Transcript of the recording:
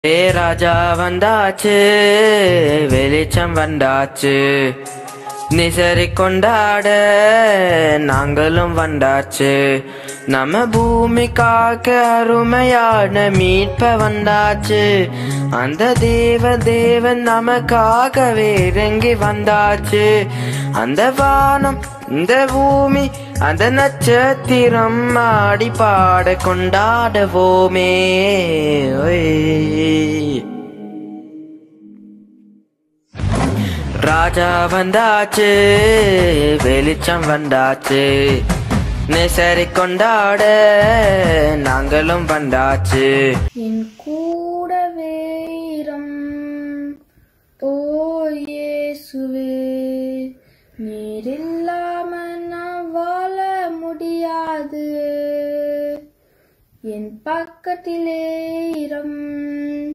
ஏ ராஜா வந்தாச்சு வெளிச்சம் வந்தாச்சு நிசரி கொண்டாட நாங்களும் வந்தாச்சு நம்ம பூமிக்காக அருமையான மீட்ப வந்தாச்சு அந்த தேவ தேவன் நமக்காகவே இறங்கி வந்தாச்சு அந்த வானம் இந்த பூமி அந்த நட்சத்திரம் ஆடி பாட கொண்டாடுவோமே ஒய். ராஜா வந்தாச்சு வெளிச்சம் வந்தாச்சு நெசரி கொண்டாட நாங்களும் வந்தாச்சு என் கூடவே இரம் ஓ இயேசுவே நீர் இல்லாம நான் வாழ முடியாது என் பக்கத்திலே